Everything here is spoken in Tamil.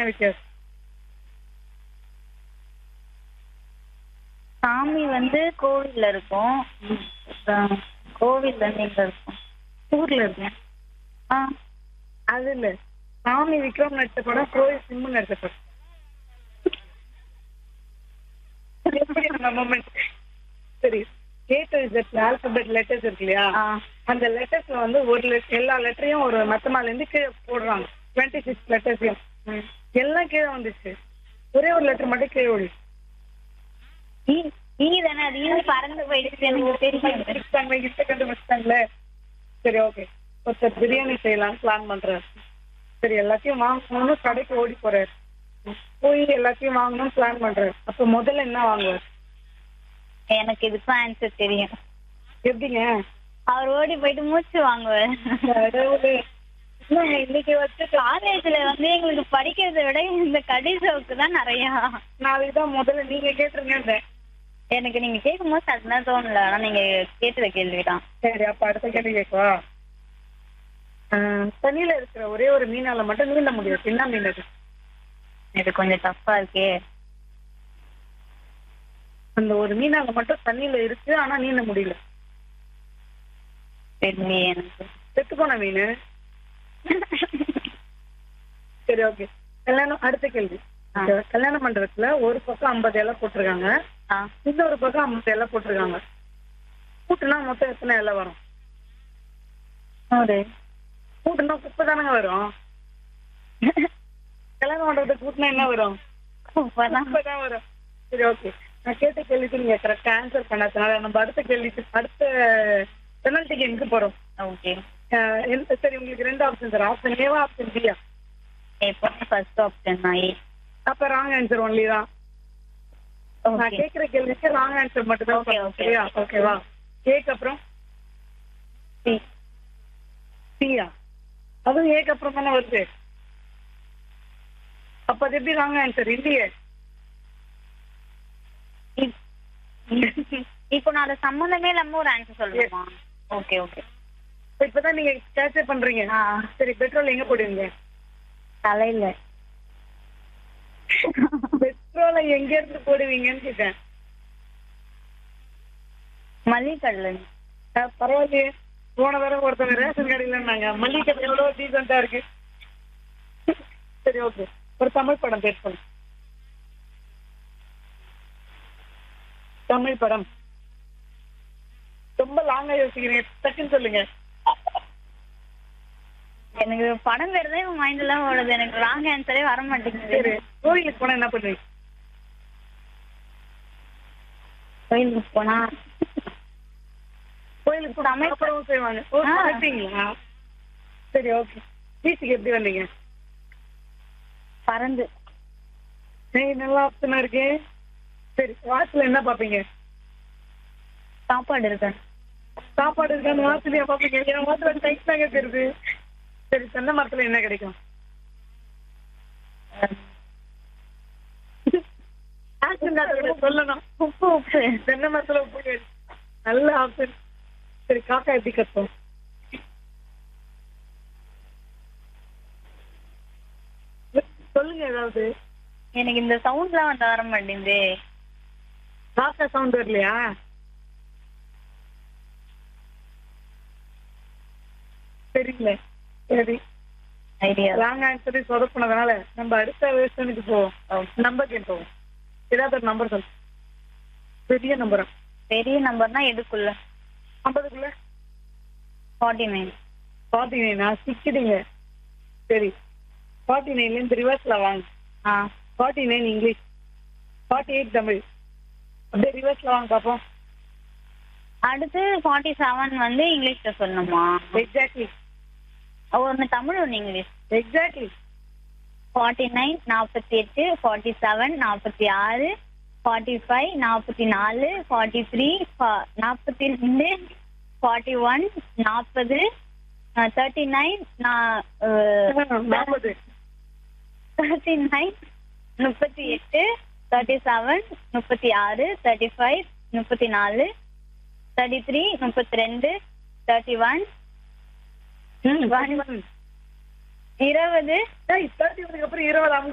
என்ன வித்தியாசம் சாமி வந்து கோவில்ல இருக்கும் அப்புறம் கோவில் வந்து எங்க இருக்கும் ஊர்ல இருக்கேன் ஆ அது இல்ல சாமி விக்ரம் நடிச்ச படம் கோயில் சிம்மு நடிச்ச படம் எப்படி அந்த moment? சரி A to Z alphabet letters இருக்கு இல்லையா ஆ அந்த லெட்டர்ஸ்ல வந்து ஒரு let- எல்லா லெட்டரையும் ஒரு மத்தமால இருந்து கீழே போடுறாங்க டுவெண்ட்டி சிக்ஸ் லெட்டர்ஸையும் ம். எல்லாம் கீழே வந்துச்சு ஒரே ஒரு லெட்டர் மட்டும் கீழே ஓடி ஈ ஈ தானே அது ஈ பறந்து போயிடுச்சு எனக்கு தெரியும் கண்டுபிடிச்சிட்டாங்களே கிட்ட கண்டுபிடிச்சிட்டாங்களே சரி ஓகே ஒருத்தர் பிரியாணி செய்யலாம் பிளான் பண்றாரு சரி எல்லாத்தையும் வாங்கணும்னு கடைக்கு ஓடி போறாரு போய் எல்லாத்தையும் வாங்கணும்னு பிளான் பண்றாரு அப்ப முதல்ல என்ன வாங்குவார் எனக்கு இதுக்கும் ஆன்சர் தெரியும் எப்படிங்க அவர் ஓடி போயிட்டு மூச்சு வாங்குவார் கடவுளே. என்னங்க இன்னைக்கு வச்சு காலேஜ்ல வந்து எங்களுக்கு படிக்கிறதை விட இந்த கடி சவுக்கு தான் நிறையா நாளைக்கு தான் முதல்ல நீங்க கேட்டுருங்க எனக்கு நீங்க கேட்கும் போது அதுதான் தோணல ஆனா நீங்க கேட்டத கேள்விதான் சரி அப்ப அடுத்த கேள்வி கேட்கவா ஆஹ், தண்ணியில இருக்கிற ஒரே ஒரு மீனால மட்டும் நீந்த முடியும் என்ன மீன் அது இது கொஞ்சம் டஃப்பா இருக்கே அந்த ஒரு மீனால மட்டும் தண்ணியில இருக்கு ஆனா நீந்த முடியல தெரியலையே எனக்கு செத்து போன மீன் சரி ஓகே கல்யாணம் அடுத்த கேள்வி ஆ. கல்யாண மண்டபத்துல ஒரு பக்கம் ஐம்பது இலை போட்டிருக்காங்க ஆ இன்னொரு பக்கம் ஐம்பது இலை போட்டிருக்காங்க கூட்டுனா மொத்தம் எத்தனை இலை வரும் ஒரு கூட்டுனா குப்பை தானங்க வரும் கல்யாண மண்டபத்தை கூட்டினா என்ன வரும் இப்பதான் குப்பை தான் வரும் சரி ஓகே நான் கேட்ட கேள்விக்கு நீங்க கரெக்டா ஆன்சர் பண்ணாதனால நம்ம அடுத்த கேள்விக்கு அடுத்த பெனல்டி கேமுக்கு போறோம் ஓகே ஆஹ் எந்த- சரி உங்களுக்கு ரெண்டு ஆப்ஷன் சார் ஆப்ஷன் ஏவா ஆப்ஷன் பியா எப்பவுமே ஃபர்ஸ்ட் ஆப்ஷன் தான் ஏ அப்ப ராங் ஆன்சர் ஒன்லி தான் நான் ஓகே கேக்குற கேள்விக்கு ராங் ஆன்சர் மட்டும் தான் Okay, சொல்லணும். okay. சரியா ஓகேவா ஏக்கு அப்புறம் சி சியா அதுவும் ஏக்கு அப்புறம் தானே வருது அப்ப அது எப்படி ராங் ஆன்சர் இல்லையே இப்போ நான் அதை சம்மந்தமே இல்லாம ஒரு ஆன்சர் சொல்லணுமா ஓகே ஓகே இப்பதான் நீங்க கேட்சப் பண்றீங்க ஆ சரி பெட்ரோல் எங்க போடுவீங்க தலையில பெட்ரோலை எங்க இருந்து போடுவீங்கன்னு கேட்டேன் மல்லிகை கடல ஆ, பரவாயில்லையே போன தடவை ஒருத்தவங்க ரேஷன் கடையில இருந்தாங்க மல்லிகை கடை எவ்வளவு டீசெண்டா இருக்கு சரி ஓகே ஒரு தமிழ் படம் பேர் சொல்லு தமிழ் படம் ரொம்ப லாங்கா யோசிக்கிறீங்க டக்குன்னு சொல்லுங்க எனக்கு படம் பேர் தான் என் மைண்ட்ல ஓடுது எனக்கு ராங் ஆன்சரே வர மாட்டேங்குது சரி கோயிலுக்கு போனா என்ன பண்ணுவீங்க கோயிலுக்கு போனா கோயிலுக்கு போனா தமிழ் அப்புறம் செய்வாங்க ஓ ஆ. சமைப்பீங்களா சரி ஓகே பீச்சுக்கு எப்படி வந்தீங்க பறந்து ஏய் நல்லா ஆப்ஷனா இருக்கு சரி வாட்ச்ல என்ன பாப்பீங்க சாப்பாடு இருக்கேன் சாப்பாடு இருக்கான்னு வாசலையா பாப்பீங்க என் வாசல டைட் தாங்க தெரியுது சரி தென்னை மரத்துல என்ன கிடைக்கும் ஆக்ஷன் காட்டுறத சொல்லணும் உப்பு உப்பு தென்னை மரத்துல உப்பு கிடைக்கும். நல்ல ஆப்ஷன் சரி காக்கா எப்படி கத்தும் சொல்லுங்க ஏதாவது எனக்கு இந்த சவுண்ட்லாம் வந்து வர மாட்டேங்குது காக்கா சவுண்ட் வரலையா தெரியல சரி ஐடியா ராங் ஆன்சரை சொதப்புனதுனால நம்ம அடுத்த வெர்ஷனுக்கு போவோம் நம்பர் கேம் போவோம் ஏதாவது ஒரு நம்பர் சொல்லு பெரிய நம்பரா பெரிய நம்பர்னா எதுக்குள்ள ஐம்பதுக்குள்ள ஃபார்ட்டி நைன் ஃபார்ட்டி நைனா சிக்கிடுங்க சரி ஃபார்ட்டி நைன்லேருந்து ரிவர்ஸ்ல வாங்க ஆ forty nine English forty eight Tamil அப்படியே ரிவர்ஸ்ல வாங்க பார்ப்போம் அடுத்து ஃபார்ட்டி செவன் வந்து இங்கிலீஷ்ல சொல்லணுமா எக்ஸாக்ட்லி ஒன்று தமிழ் ஒன்று இங்கிலீஷ் எக்ஸாக்ட்லி ஃபார்ட்டி நைன் நாற்பத்தி எட்டு ஃபார்ட்டி செவன் நாற்பத்தி ஆறு ஃபார்ட்டி ஃபைவ் நாற்பத்தி நாலு ஃபார்ட்டி த்ரீ நாற்பத்தி ரெண்டு ஃபார்ட்டி ஒன் நாற்பது தேர்ட்டி நைன் நாற்பது தேர்ட்டி நைன் முப்பத்தி எட்டு தேர்ட்டி செவன் முப்பத்தி ஆறு தேர்ட்டி ஃபைவ் முப்பத்தி நாலு தேர்ட்டி த்ரீ முப்பத்தி ரெண்டு தேர்ட்டி ஒன் ம், 31. இருபது ஏய், 31 க்கு அப்புறம் இருபது